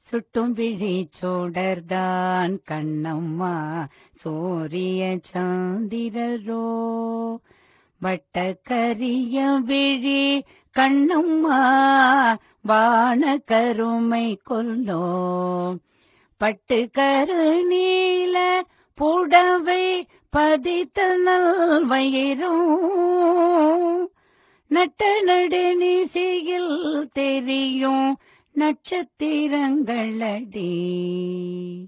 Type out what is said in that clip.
சுட்டும் விழி சோடர்தான் கண்ணம்மா சூரிய சந்திரரோ வட்ட கரிய விழி கண்ணம்மா வான கருமை கொல்லோ பட்டு கரு நீல புடவை பதித்த நல்வயிரும் நட்ட நடுநிசையில் தெரியும் நட்சத்திரங்களடி